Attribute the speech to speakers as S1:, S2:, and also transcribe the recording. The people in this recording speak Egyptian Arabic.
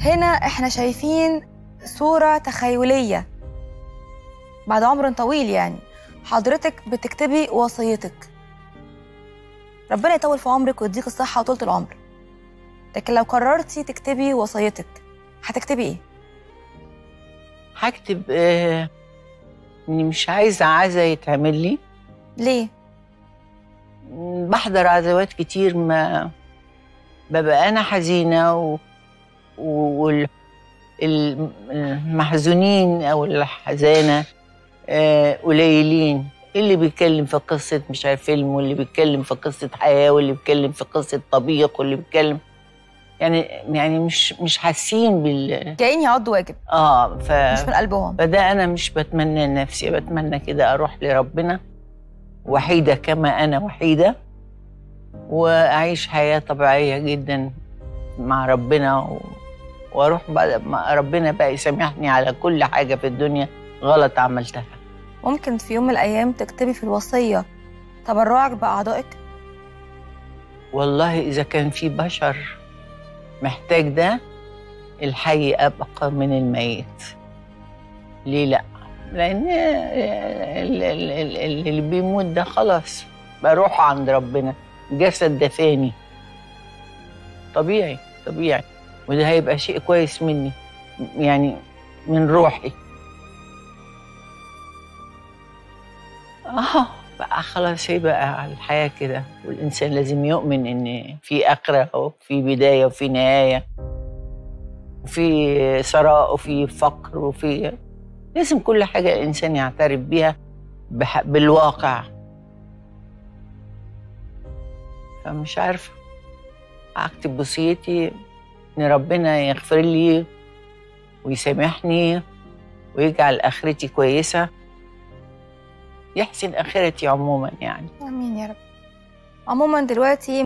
S1: هنا احنا شايفين صورة تخيلية بعد عمر طويل يعني حضرتك بتكتبي وصيتك ربنا يطول في عمرك ويديك الصحة وطولة العمر لكن لو قررتي تكتبي وصيتك هتكتبي ايه؟
S2: هكتب آه اني مش عايزه عزا يتعمل لي
S1: ليه؟
S2: بحضر عزوات كتير ما ببقى انا حزينه و... وال المحزونين او الحزانه آه، قليلين اللي بيتكلم في قصه مش عارف فيلم واللي بيتكلم في قصه حياه واللي بيتكلم في قصه طبيخ واللي بيتكلم يعني يعني مش مش حاسين بال
S1: جايين يعضوا واجب
S2: اه ف
S1: مش من قلبهم
S2: فده انا مش بتمنى لنفسي بتمنى كده اروح لربنا وحيده كما انا وحيده واعيش حياه طبيعيه جدا مع ربنا و... واروح بقى مع ربنا بقى يسامحني على كل حاجه في الدنيا غلط عملتها
S1: ممكن في يوم من الأيام تكتبي في الوصية تبرعك بأعضائك
S2: والله اذا كان في بشر محتاج ده الحي ابقى من الميت ليه لا لان ال- ال- ال- اللي بيموت ده خلاص بروح عند ربنا جسد ده فاني طبيعي طبيعي وده هيبقى شيء كويس مني يعني من روحي اه بقى خلاص هي بقى الحياة كده والإنسان لازم يؤمن إن في آخرة وفي بداية وفي نهاية وفي ثراء وفي فقر وفي لازم كل حاجة الإنسان يعترف بيها بح... بالواقع فمش عارفة أكتب وصيتي إن ربنا يغفر لي ويسامحني ويجعل آخرتي كويسة يحسن آخرتي عموما يعني
S1: آمين يا رب عموما دلوقتي